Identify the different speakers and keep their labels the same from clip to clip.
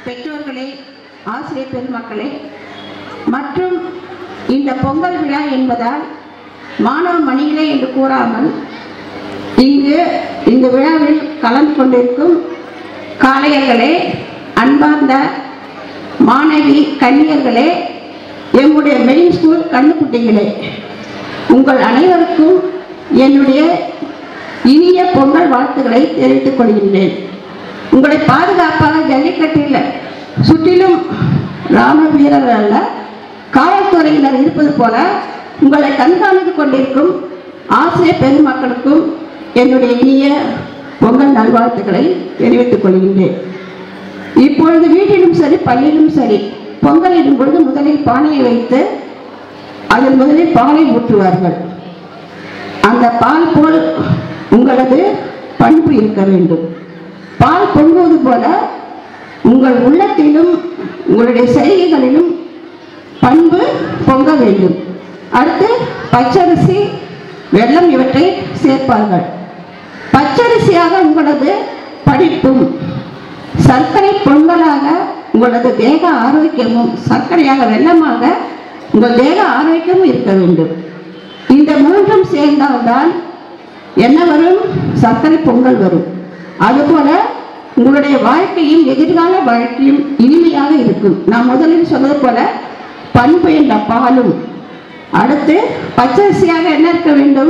Speaker 1: பெற்றோர்களே ஆசிரியர் பெருமக்களே மற்றும் இந்த பொங்கல் விழா என்பதால் மாணவ மணிகளே என்று கூறாமல் இங்கு இந்த விழாவில் கலந்து கொண்டிருக்கும் காளையர்களே அன்பார்ந்த மாணவி கன்னியர்களே எம்முடைய மெயின் ஸ்கூல் கண்ணுக்குட்டிகளே உங்கள் அனைவருக்கும் என்னுடைய இனிய பொங்கல் வாழ்த்துக்களை தெரிவித்துக் கொள்கின்றேன் உங்களை பாதுகாப்பாக ஜல்லிக்கட்டில் சுற்றிலும் ராணுவ வீரர்கள் அல்ல காவல்துறையினர் இருப்பது போல உங்களை கண்காணித்துக் கொண்டிருக்கும் ஆசிரியர் பெருமக்களுக்கும் என்னுடைய இனிய பொங்கல் நல்வாழ்த்துக்களை தெரிவித்துக் கொள்கின்றேன் இப்பொழுது வீட்டிலும் சரி பள்ளியிலும் சரி பொங்கல் இடும் பொழுது முதலில் பானையை வைத்து அதில் முதலில் பாலை ஊற்றுவார்கள் அந்த பால் போல் உங்களது பண்பு இருக்க வேண்டும் பால் பொங்குவது போல உங்கள் உள்ளத்திலும் உங்களுடைய செய்கைகளிலும் பண்பு பொங்க வேண்டும் அடுத்து பச்சரிசி வெல்லம் இவற்றை சேர்ப்பார்கள் பச்சரிசியாக உங்களது படிப்பும் சர்க்கரை பொங்கலாக உங்களது தேக ஆரோக்கியமும் சர்க்கரையாக வெள்ளமாக உங்கள் தேக ஆரோக்கியமும் இருக்க வேண்டும் இந்த மூன்றும் சேர்ந்தால்தான் என்ன வரும் சர்க்கரை பொங்கல் வரும் அதுபோல உங்களுடைய வாழ்க்கையும் எதிர்கால வாழ்க்கையும் இனிமையாக இருக்கும் நான் முதலில் சொன்னது போல பண்பு என்ற பாலும் அடுத்து பச்சரிசியாக என்ன இருக்க வேண்டும்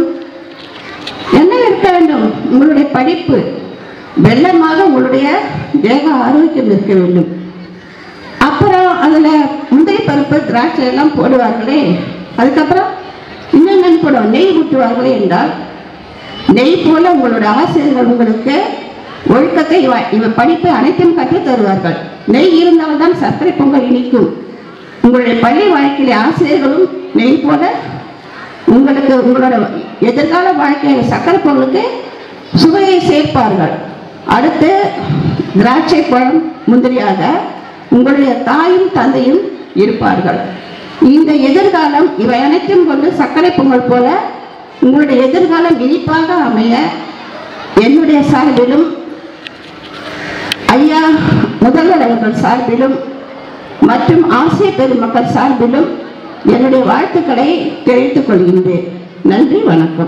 Speaker 1: என்ன இருக்க வேண்டும் உங்களுடைய படிப்பு வெள்ளமாக உங்களுடைய தேக ஆரோக்கியம் இருக்க வேண்டும் அப்புறம் அதில் முந்திரி பருப்பு திராட்சை எல்லாம் போடுவார்களே அதுக்கப்புறம் இன்னும் போடுவோம் நெய் ஊற்றுவார்களே என்றால் நெய் போல உங்களுடைய ஆசிரியர்கள் உங்களுக்கு ஒழுக்கத்தை இவ இவ படிப்பு அனைத்தையும் கற்றுத் தருவார்கள் நெய் இருந்தால்தான் சர்க்கரை பொங்கல் இனிக்கும் உங்களுடைய பள்ளி வாழ்க்கையில ஆசிரியர்களும் நெய் போல உங்களுக்கு உங்களோட எதிர்கால வாழ்க்கை சர்க்கரை பொங்கலுக்கு சுவையை சேர்ப்பார்கள் அடுத்து திராட்சை பழம் முந்திரியாக உங்களுடைய தாயும் தந்தையும் இருப்பார்கள் இந்த எதிர்காலம் இவை அனைத்தும் கொண்டு சர்க்கரை பொங்கல் போல உங்களுடைய எதிர்காலம் இனிப்பாக அமைய என்னுடைய சார்பிலும் ஐயா முதல்வர் அவர்கள் சார்பிலும் மற்றும் ஆசிரியர் பெருமக்கள் சார்பிலும் என்னுடைய வாழ்த்துக்களை தெரிவித்துக் கொள்கின்றேன் நன்றி வணக்கம்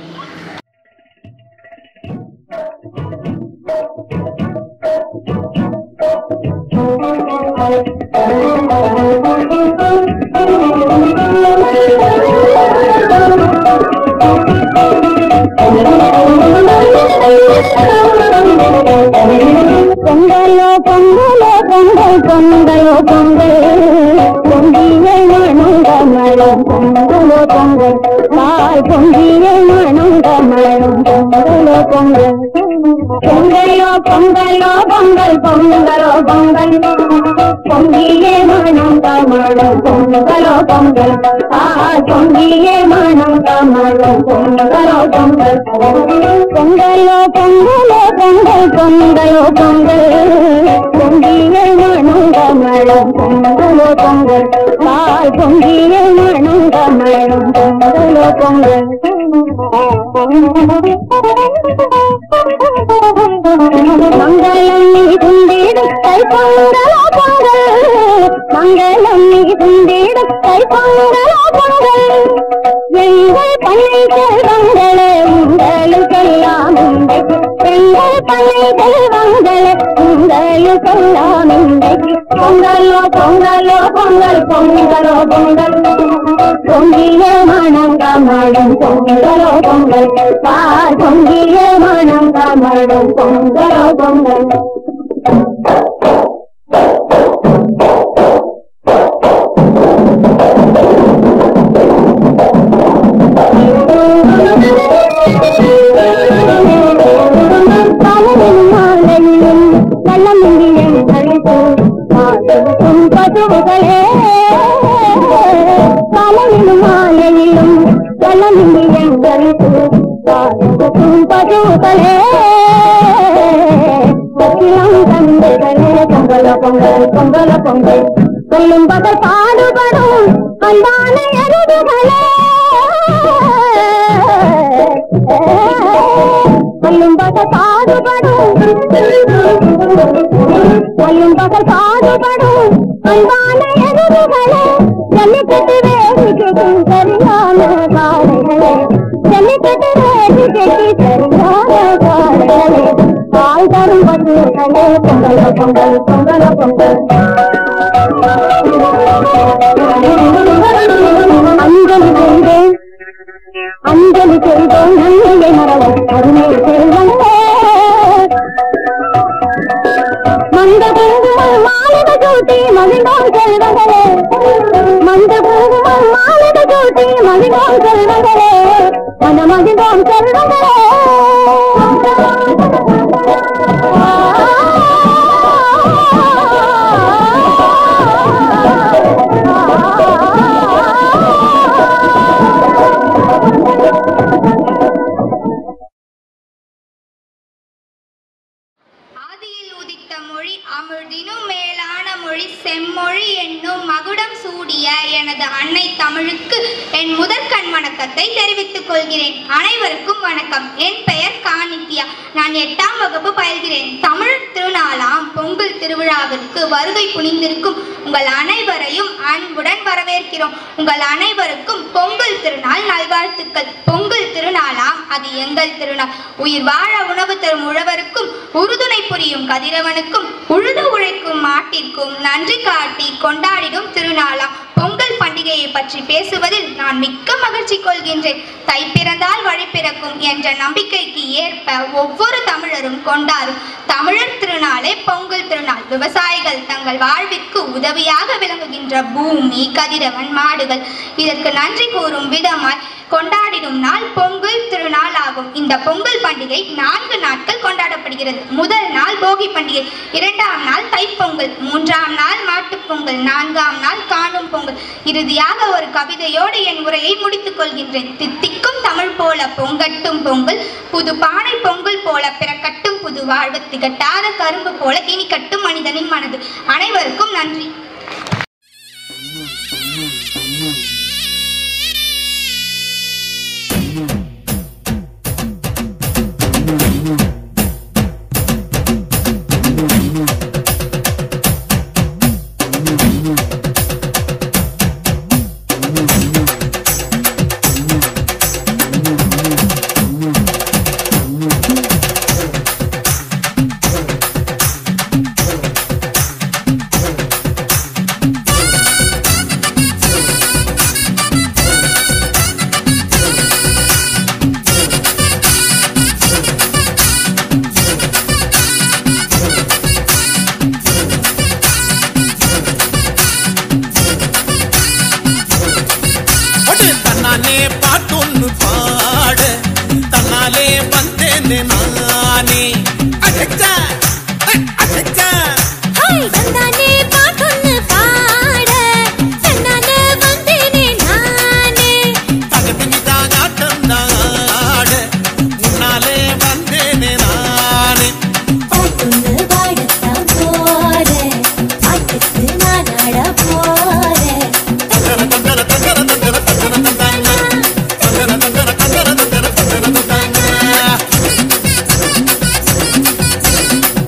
Speaker 2: பொங்கலோ பொங்கலோ பொங்கல் பொங்கலோ பொங்கல் பொங்கிய மணங்க மழம் பொங்கலோ பொங்கல் பால் பொங்கிய மணங்க மழம் பொங்கலோ பொங்கல் பொங்கலோ பொங்கலோ பொங்கல் பொங்கலோ பொங்கல் பொங்கிய மணம் கமழும் பொங்கலோ பொங்கல் பால் பொங்கிய மணம் கமழும் பொங்கலோ பொங்கல் பொங்கலோ பொங்கலோ பொங்கல் பொங்கலோ பொங்கல் பொங்கிய மணம் கமழும் பொங்கலோ பொங்கல் பால் பொங்கிய மணம் கமழும் பொங்கலோ பொங்கல் மங்களம் நீ குந்திடும் கை பொங்கலோ பொங்கல் மங்களம் நீ குந்திடும் கை பொங்கலோ பொங்கல் எங்கள் பண்ணை செல்வங்களே உங்களுக்கெல்லாம் இன்றைக்கு எங்கள் பண்ணை செல்வங்களே உங்களுக்கெல்லாம் இன்றைக்கு பொங்கலோ பொங்கலோ பொங்கல் பொங்கலோ பொங்கல் பொங்கிய மனம் கமழும் பொங்கலோ பொங்கல் பால் பொங்கிய மனம் கமழும் பொங்கலோ பொங்கல் பலவின் மாலையிலும் பள்ளமில்லியும் கழித்து மாதம் பதுவுகளே பலவின் மாலையிலும் பள்ளமில்லியும் கழித்து மாதம் பதுவுகளே பக்கிலம் தந்தைகளே பொங்கல பொங்கல் பொங்கல பொங்கல் சொல்லும் பகல் பாடுபடும் அன்பான எருதுகளே சொல்லும் பகல் பாடுபடும் சொல்லும் பகல் பாடுபடும் அன்பான எதிரிகளே ஜல்லிக்கட்டு வேறு கெட்டி சரியான காலைகளே ஜல்லிக்கட்டு வேறு கெட்டி சரியான காலைகளே பால் தரும் பசுகளே பொங்கல் பொங்கல் பொங்கல் பொங்கல் அஞ்சலி செய்தேன் அஞ்சலி செய்தோம் நன்மையை மறவோம் அருமை செல்வங்களே மந்த குங்குமம் மாலிட சூட்டி மகிழ்ந்தோம் செல்வங்களே மந்த குங்குமம் மாலிட சூட்டி மகிழ்ந்தோம் செல்வங்களே மன மகிழ்ந்தோம்
Speaker 3: ஆதியில் உதித்த மொழி அமிழ்தினும் மேலான மொழி செம்மொழி என்னும் மகுடம் சூடிய எனது அன்னை தமிழுக்கு என் முதற்கண் வணக்கத்தை தெரிவித்துக் கொள்கிறேன் அனைவருக்கும் வணக்கம் என் பெயர் காணித்யா நான் எட்டாம் வகுப்பு பயில்கிறேன் தமிழ் திருநாளாம் பொங்கல் திருவிழாவிற்கு வருகை புனிந்திருக்கும் உங்கள் அனைவரையும் அன்புடன் வரவேற்கிறோம் உங்கள் அனைவருக்கும் பொங்கல் திருநாள் நல்வாழ்த்துக்கள் பொங்கல் திருநாளாம் அது எங்கள் திருநாள் உயிர் வாழ உணவு தரும் உழவருக்கும் உறுதுணை புரியும் கதிரவனுக்கும் உழுது உழைக்கும் மாட்டிற்கும் நன்றி காட்டி கொண்டாடிடும் திருநாளாம் பொங்கல் பண்டிகையை பற்றி பேசுவதில் நான் மிக்க மகிழ்ச்சி கொள்கின்றேன் தை பிறந்தால் வழி பிறக்கும் என்ற நம்பிக்கைக்கு ஏற்ப ஒவ்வொரு தமிழரும் கொண்டாடும் தமிழர் திருநாளே பொங்கல் திருநாள் விவசாயிகள் தங்கள் வாழ்விற்கு உதவியாக விளங்குகின்ற பூமி கதிரவன் மாடுகள் இதற்கு நன்றி கூறும் விதமாய் கொண்டாடிடும் நாள் பொங்கல் திருநாள் ஆகும் இந்த பொங்கல் பண்டிகை நான்கு நாட்கள் கொண்டாடப்படுகிறது முதல் நாள் போகி பண்டிகை இரண்டாம் நாள் தைப்பொங்கல் மூன்றாம் நாள் மாட்டுப் பொங்கல் நான்காம் நாள் காணும் பொங்கல் இறுதியாக ஒரு கவிதையோடு என் உரையை முடித்துக் கொள்கின்றேன் தித்திக்கும் தமிழ் போல பொங்கட்டும் பொங்கல் புது பானை பொங்கல் போல பிறக்கட்டும் புது வாழ்வு திகட்டாத கரும்பு போல இனிக்கட்டும் மனிதனின் மனது அனைவருக்கும் நன்றி
Speaker 4: ஒடு தன்னாலே பாட்டொன்னு பாட தன்னாலே வந்தேனே நானே அச்சச்சா அச்சச்சா
Speaker 2: ஹாய் தந்தானே பாட்டொன்னு பாட தன்னாலே வந்தேனே நானே
Speaker 4: தகத்தினி தாகாட்டம் நாட முன்னாலே வந்தேனே நானே
Speaker 2: பாட்டொன்னு பாடத்தான் போறேன் பாட்டுக்கு நான் ஆட போறேன்
Speaker 4: தங்கர தங்கர தங்கர தங்கர தங்கர தந்தானா தங்கர தங்கர தங்கர தங்கர தங்கர தந்தானா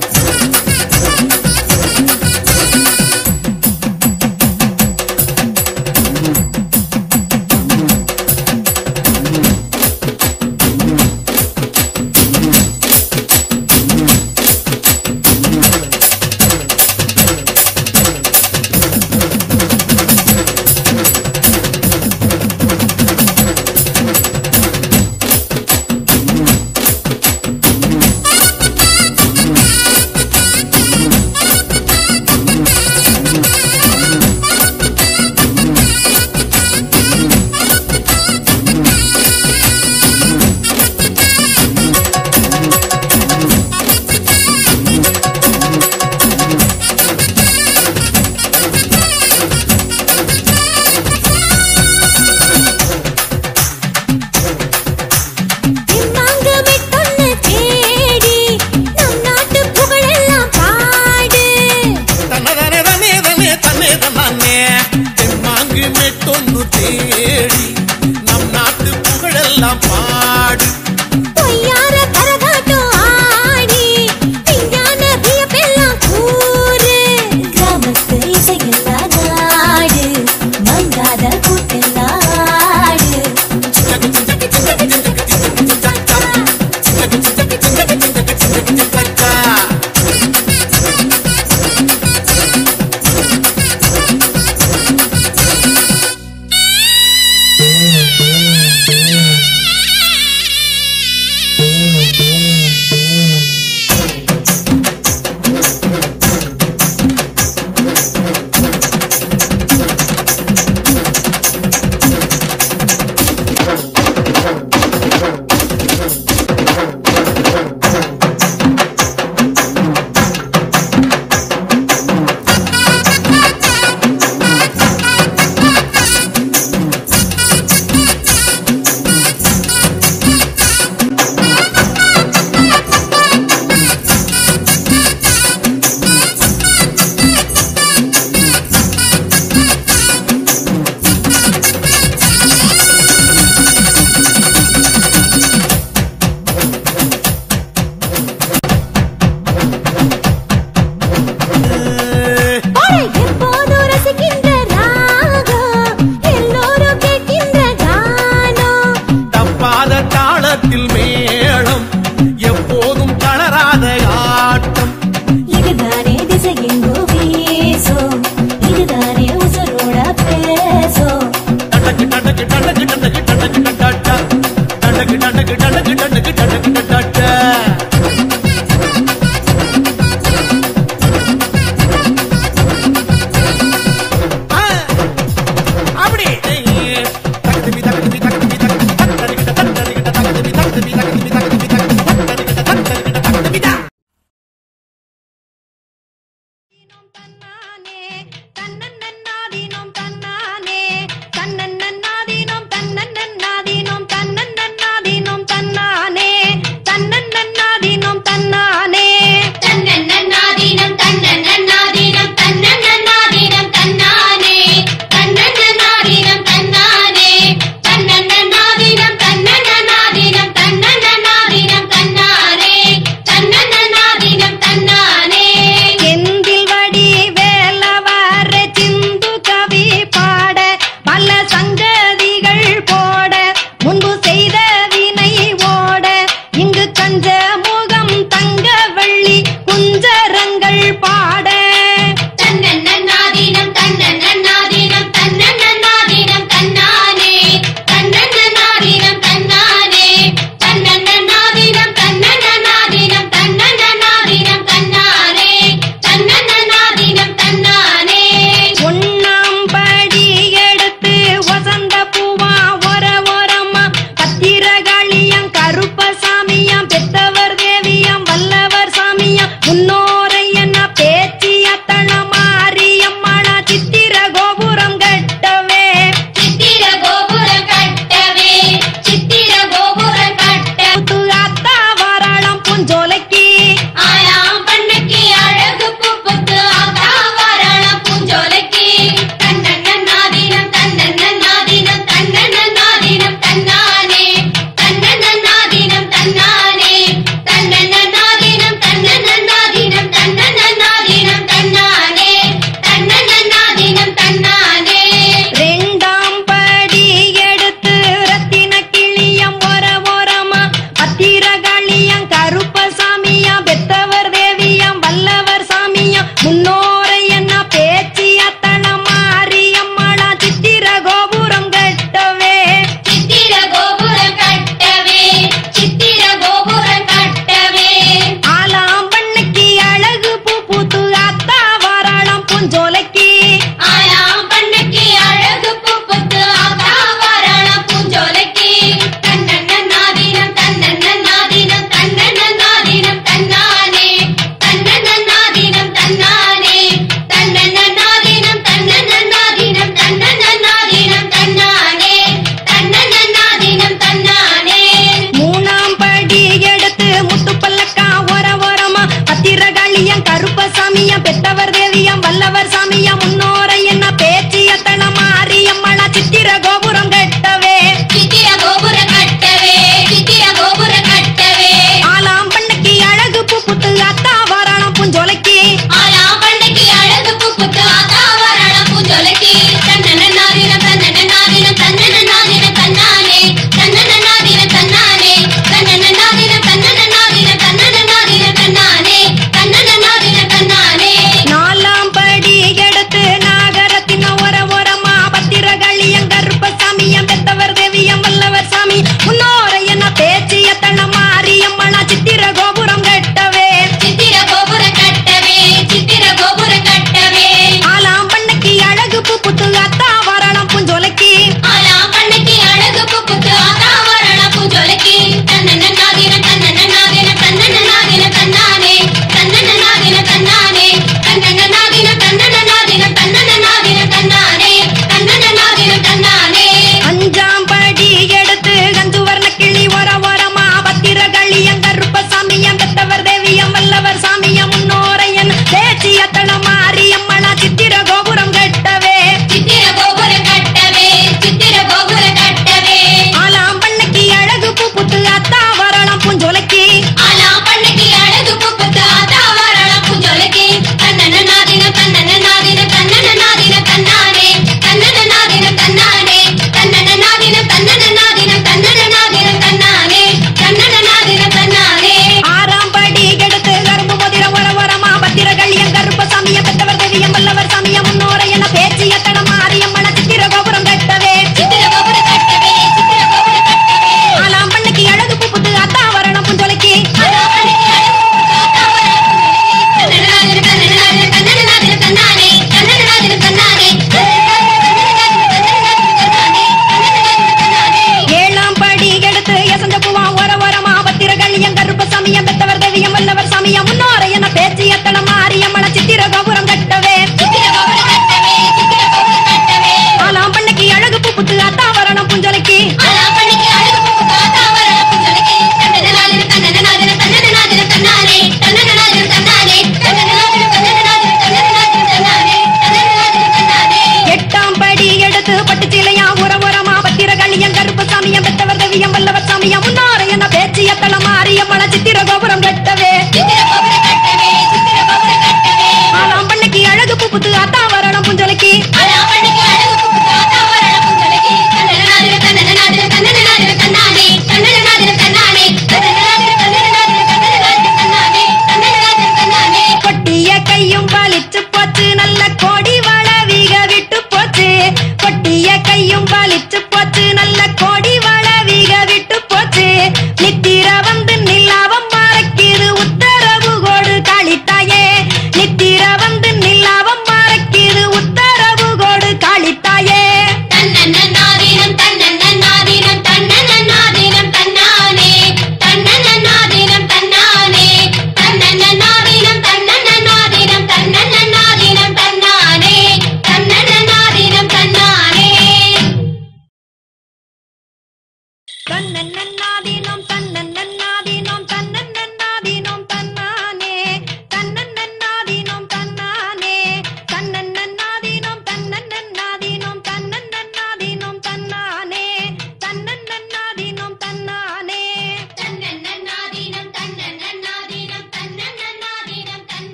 Speaker 5: தன்னன்னாதீனம் தன்னானே
Speaker 2: தன்னன்னாதீனம் தன்னன்னாதீனம் தன்னன்னாதீனம் தன்னானே தன்னன்னாதீனம் தன்னானே தன்னன்னாதீனம் தன்னன்னாதீனம் தன்னன்னாதீனம் தன்னானே தன்னன்னாதீனம் தன்னானே
Speaker 5: செந்தில் வடி வேலவர சிந்து கவி பாட பல சங்கதிகள் போட முன்பு செய்த வினை ஓட இங்கு கஞ்ச முகம் தங்க வள்ளி குஞ்சரங்கள் பாட
Speaker 2: தன்னன்னாதீனம் தன்னன்னாதீனம் தன்னன்னாதீனம் தன்னானே தன்னன்னாதீனம் தன்னானே தன்னன்னாதீனம் தன்னன்னாதீனம் தன்னன்னாதீனம் தன்னானே தன்னன்னாதீனம் தன்னானே
Speaker 5: ஒண்ணாம் படி எடுத்து வசந்த பூவா ஒர ஒரமா பத்திரகாளியம் கருப்பசாமியம் பெத்தவர் தேவியம் வல்லவர் சாமியம் முன்னோரை என்ன பேச்சிய தளமாரியம்மனா சித்திர கோபுரம் கட்டவே
Speaker 2: சித்திர கோபுரம் கட்டவே சித்திர கோபுரம் கட்ட
Speaker 5: புத்து அத்தா வாராளம் பூஞ்சோலைக்கு
Speaker 2: ஆயாம் பண்ணைக்கு அழகு பூப்புக்கு ஆகா வாராளம் பூஞ்சோலைக்கு தன்னன்னாதீனம் தன்னன்னாதீனம் தன்னன்னாதீனம் தன்னானே தன்னன்னாதீனம் தன்னானே தன்னன்னாதீனம் தன்னன்னாதீனம் தன்னன்னாதீனம் தன்னானே தன்னன்னாதீனம் தன்னானே
Speaker 5: ரெண்டாம் படி எடுத்து ரத்தின கிளியம் ஒர ஒரமா பத்திரகாளியம் கருப்பசாமி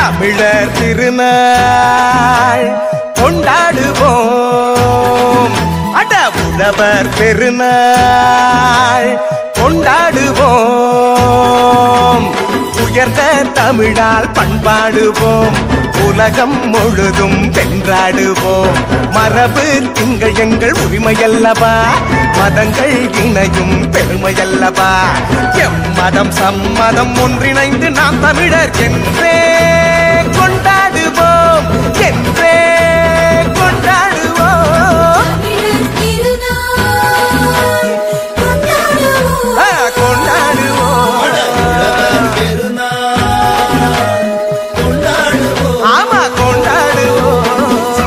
Speaker 6: தமிழர் திருநாள் கொண்டாடுவோம் அட உழவர் பெருநாள் கொண்டாடுவோம் உயர்ந்த தமிழால் பண்பாடுவோம் உலகம் முழுதும் வென்றாடுவோம் மரபு திங்கள் எங்கள் உரிமையல்லவா மதங்கள் இணையும் பெருமையல்லவா எம் மதம் சம்மதம் ஒன்றிணைந்து நாம் தமிழர் என்றே கொண்டாடுவோம் என்றே கொண்டாடுவோம் ஆ, கொண்டாடுவோம் ஆமா கொண்டாடுவோம்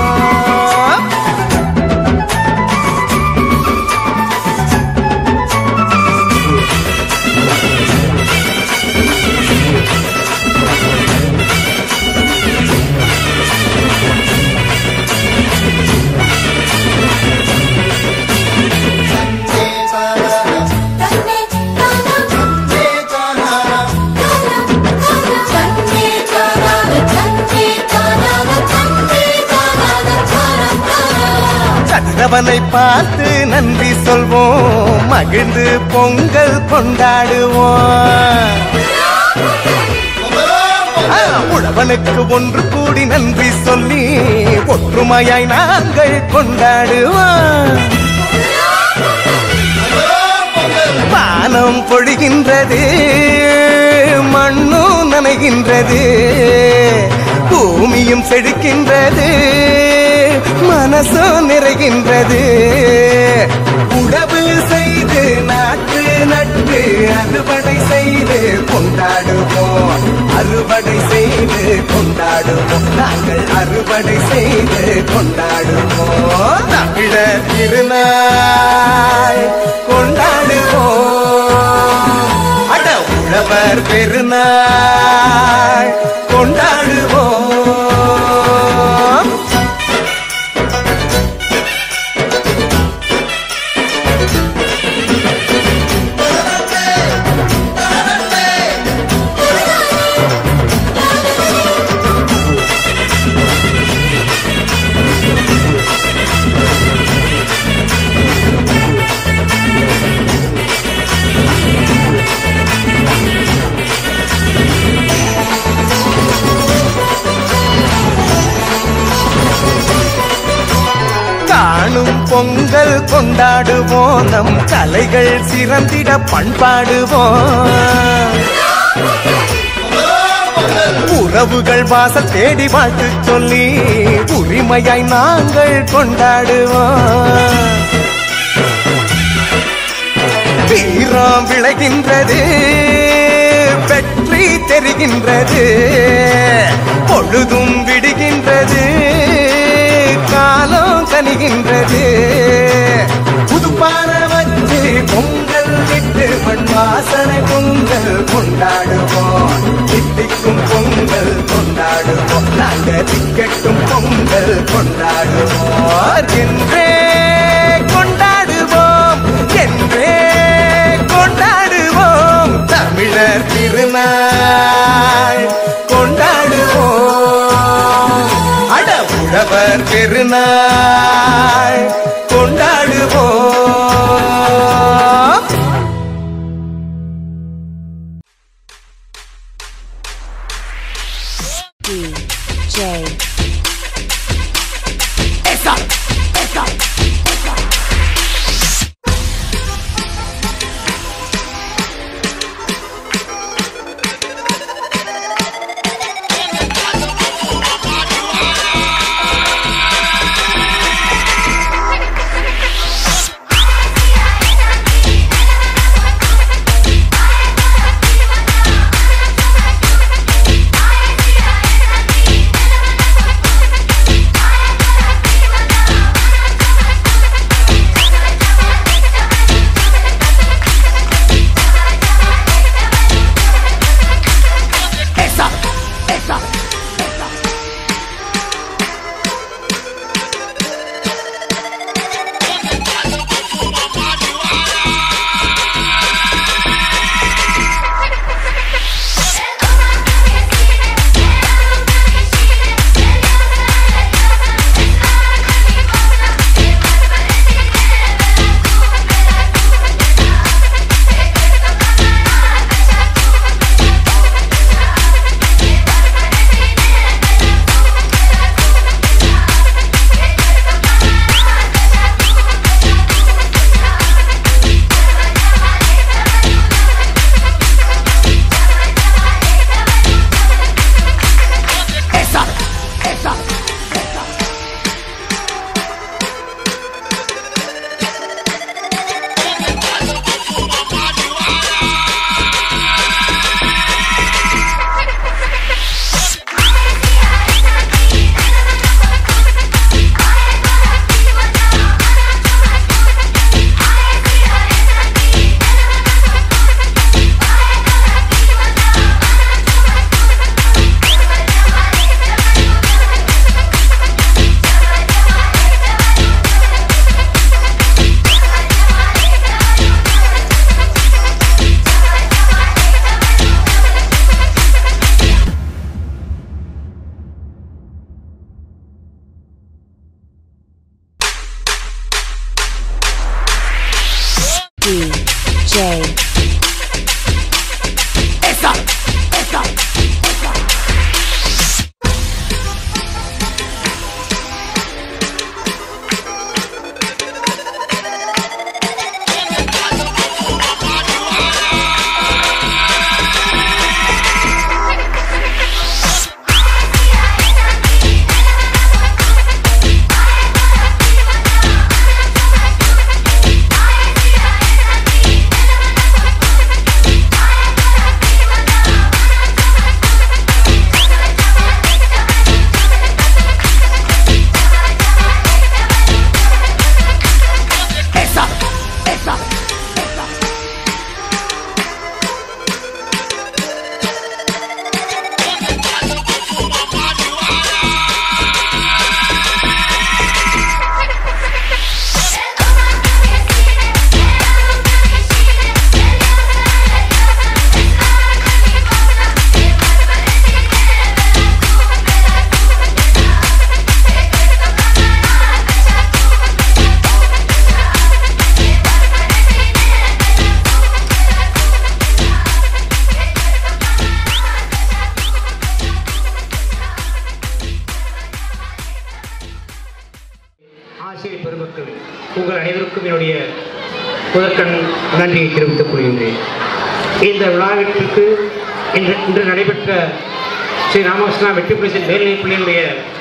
Speaker 6: கதிரவனை பார்த்து நன்றி சொல்வோம் மகிழ்ந்து பொங்கல் கொண்டாடுவோம் ஆ, உழவனுக்கு ஒன்று கூடி நன்றி சொல்லி ஒற்றுமையாய் நாங்கள் கொண்டாடுவோம் வானம் பொழிகின்றது மண்ணும் நனைகின்றது பூமியும் செழிக்கின்றது மனசும் நிறைகின்றது உழவு செய்து நாட்டு நட்டு அறுவடை செய்து கொண்டாடுவோம் அறுவடை செய்து கொண்டாடுவோம் நாங்கள் அறுவடை செய்து கொண்டாடுவோம் தமிழர் திருநாள் கொண்டாடுவோம் அட உழவர் பெருநாள் கொண்டாடுவோம் காணும் பொங்கல் கொண்டாடுவோம் நம் கலைகள் சிறந்திட பண்பாடுவோம் உறவுகள் வாசல் தேடி வாழ்த்து சொல்லி உரிமையாய் நாங்கள் கொண்டாடுவோம் வீரம் விளைகின்றது வெற்றி தெரிகின்றது பொழுதும் விடுகின்றது காலம் கனிகின்றது புதுப்பான வச்சு பொங்கல் விட்டு மண் வாசனை பொங்கல் கொண்டாடுவோம் தித்திக்கும் பொங்கல் கொண்டாடுவோம் நாங்க திக்கட்டும் பொங்கல் கொண்டாடுவோம் என்றே கொண்டாடுவோம் என்றே கொண்டாடுவோம் தமிழர் திருநாள் கொண்டாடுவோம் அட உழவர் பெருநாள் கொண்டாடுவோம்
Speaker 5: DJ
Speaker 2: Come on,
Speaker 5: DJ.
Speaker 7: ஆசிரியர் பெருமக்கள் உங்கள் அனைவருக்கும் என்னுடைய முதற்கண் நன்றியை தெரிவித்துக் கொள்கின்றேன் இந்த விழாவிற்கு இன்று இன்று நடைபெற்ற ஸ்ரீ ராமகிருஷ்ணா மெட்ரிகுலேஷன் மேல்நிலைப் பள்ளியினுடைய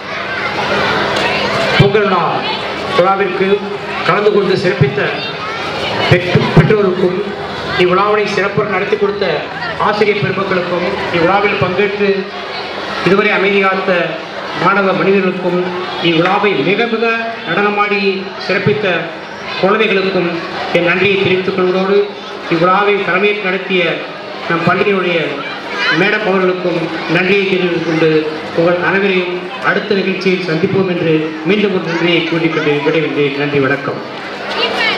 Speaker 7: பொங்கல் விழா விழாவிற்கு கலந்து கொண்டு சிறப்பித்த பெற்று பெற்றோருக்கும் இவ்விழாவினை சிறப்பாக நடத்தி கொடுத்த ஆசிரியர் பெருமக்களுக்கும் இவ்விழாவில் பங்கேற்று இதுவரை அமைதி காத்த மாணவ மனிதர்களுக்கும் இவ்விழாவை மிக மிக நடனமாடி சிறப்பித்த குழந்தைகளுக்கும் என் நன்றியை தெரிவித்துக் கொள்வதோடு இவ்விழாவை தலைமையேற்று நடத்திய நம் பள்ளியினுடைய மேடம் அவர்களுக்கும் நன்றியை தெரிவித்துக் கொண்டு உங்கள் அனைவரையும் அடுத்த நிகழ்ச்சியில் சந்திப்போம் என்று மீண்டும் ஒரு நன்றியை கூறிக்கொண்டு விடைகின்றேன் நன்றி வணக்கம்